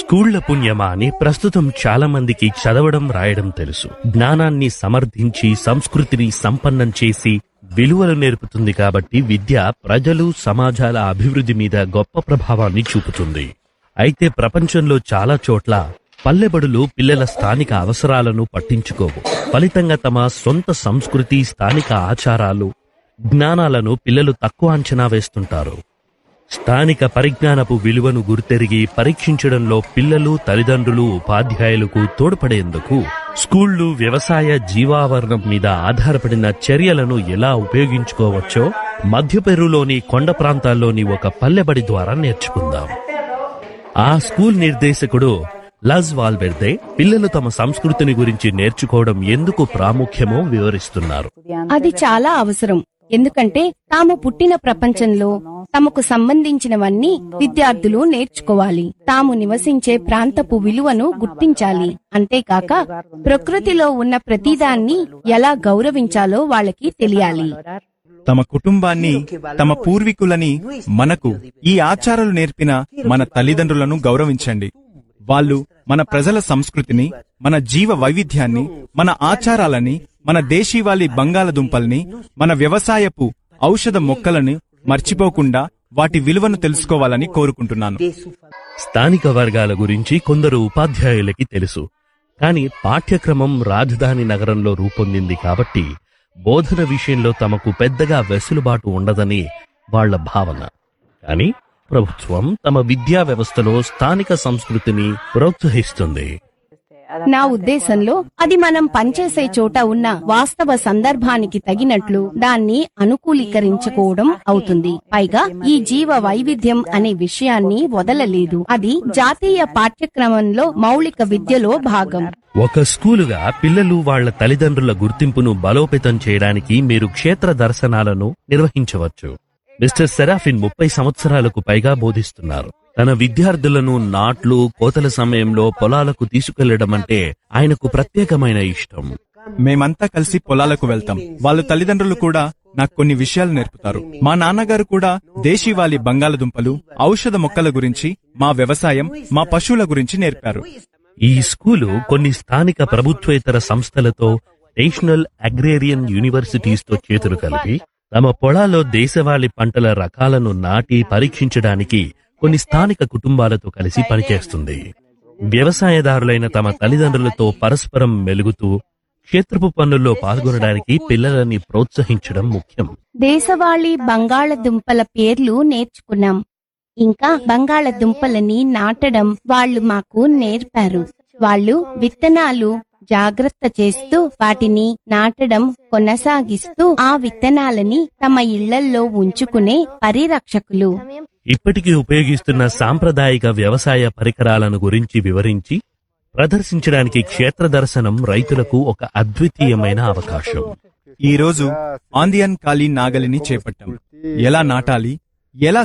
స్కూళ్ల పుణ్యమా అని ప్రస్తుతం చాలా మందికి చదవడం రాయడం తెలుసు జ్ఞానాన్ని సమర్థించి సంస్కృతిని సంపన్నం చేసి విలువలు నేర్పుతుంది కాబట్టి విద్య ప్రజలు సమాజాల అభివృద్ధి మీద గొప్ప ప్రభావాన్ని చూపుతుంది అయితే ప్రపంచంలో చాలా చోట్ల పల్లెబడులు పిల్లల స్థానిక అవసరాలను పట్టించుకోవు ఫలితంగా తమ సొంత సంస్కృతి స్థానిక ఆచారాలు జ్ఞానాలను పిల్లలు తక్కువ అంచనా వేస్తుంటారు స్థానిక పరిజ్ఞానపు విలువను గుర్తెరిగి పరీక్షించడంలో పిల్లలు తల్లిదండ్రులు ఉపాధ్యాయులకు తోడ్పడేందుకు స్కూళ్లు వ్యవసాయ జీవావరణం మీద ఆధారపడిన చర్యలను ఎలా ఉపయోగించుకోవచ్చో మధ్యపెరులోని కొండ ప్రాంతాల్లోని ఒక పల్లెబడి ద్వారా నేర్చుకుందాం ఆ స్కూల్ నిర్దేశకుడు లజ్ వాల్వెర్దే పిల్లలు తమ సంస్కృతిని గురించి నేర్చుకోవడం ఎందుకు ప్రాముఖ్యమో వివరిస్తున్నారు అది చాలా అవసరం ఎందుకంటే తాము పుట్టిన ప్రపంచంలో తమకు సంబంధించినవన్నీ విద్యార్థులు నేర్చుకోవాలి తాము నివసించే ప్రాంతపు విలువను గుర్తించాలి అంతేకాక ప్రకృతిలో ఉన్న ప్రతిదాన్ని ఎలా గౌరవించాలో వాళ్ళకి తెలియాలి తమ కుటుంబాన్ని తమ పూర్వీకులని మనకు ఈ ఆచారాలు నేర్పిన మన తల్లిదండ్రులను గౌరవించండి వాళ్ళు మన ప్రజల సంస్కృతిని మన జీవ వైవిధ్యాన్ని మన ఆచారాలని మన దేశీవాళి బంగాళదుంపల్ని మన వ్యవసాయపు ఔషధ మొక్కలను మర్చిపోకుండా వాటి విలువను తెలుసుకోవాలని కోరుకుంటున్నాను స్థానిక వర్గాల గురించి కొందరు ఉపాధ్యాయులకి తెలుసు కానీ పాఠ్యక్రమం రాజధాని నగరంలో రూపొందింది కాబట్టి బోధన విషయంలో తమకు పెద్దగా వెసులుబాటు ఉండదని వాళ్ళ భావన కానీ ప్రభుత్వం తమ విద్యా వ్యవస్థలో స్థానిక సంస్కృతిని ప్రోత్సహిస్తుంది నా ఉద్దేశంలో అది మనం పనిచేసే చోట ఉన్న వాస్తవ సందర్భానికి తగినట్లు దాన్ని అనుకూలీకరించుకోవడం అవుతుంది పైగా ఈ జీవ వైవిధ్యం అనే విషయాన్ని వదలలేదు అది జాతీయ పాఠ్యక్రమంలో మౌలిక విద్యలో భాగం ఒక స్కూలుగా పిల్లలు వాళ్ళ తల్లిదండ్రుల గుర్తింపును బలోపేతం చేయడానికి మీరు క్షేత్ర దర్శనాలను నిర్వహించవచ్చు మిస్టర్ సెరాఫిన్ ముప్పై సంవత్సరాలకు పైగా బోధిస్తున్నారు తన విద్యార్థులను నాట్లు కోతల సమయంలో పొలాలకు తీసుకెళ్లడం అంటే ఆయనకు ప్రత్యేకమైన ఇష్టం మేమంతా కలిసి పొలాలకు వెళ్తాం వాళ్ళ తల్లిదండ్రులు కూడా నాకు కొన్ని విషయాలు నేర్పుతారు మా నాన్నగారు కూడా దేశీవాళి బంగాళదుంపలు ఔషధ మొక్కల గురించి మా వ్యవసాయం మా పశువుల గురించి నేర్పారు ఈ స్కూలు కొన్ని స్థానిక ప్రభుత్వేతర సంస్థలతో నేషనల్ అగ్రేరియన్ యూనివర్సిటీస్ తో చేతులు కలిపి తమ పొలాల్లో దేశవాళీ పంటల రకాలను నాటి పరీక్షించడానికి కొన్ని స్థానిక కుటుంబాలతో కలిసి పనిచేస్తుంది వ్యవసాయదారులైన తమ తల్లిదండ్రులతో పరస్పరం మెలుగుతూ క్షేత్రపు పనుల్లో పాల్గొనడానికి పిల్లలని ప్రోత్సహించడం ముఖ్యం దేశవాళీ బంగాళదుంపల పేర్లు నేర్చుకున్నాం ఇంకా బంగాళదుంపలని నాటడం వాళ్ళు మాకు నేర్పారు వాళ్ళు విత్తనాలు జాగ్రత్త చేస్తూ వాటిని నాటడం కొనసాగిస్తూ ఆ విత్తనాలని తమ ఇళ్లల్లో ఉంచుకునే పరిరక్షకులు ఇప్పటికీ ఉపయోగిస్తున్న సాంప్రదాయిక వ్యవసాయ పరికరాలను గురించి వివరించి ప్రదర్శించడానికి క్షేత్ర దర్శనం రైతులకు ఒక అద్వితీయమైన అవకాశం ఈ రోజు ఆందియన్ కాలి నాగలిని చేపట్టాం ఎలా నాటాలి ఎలా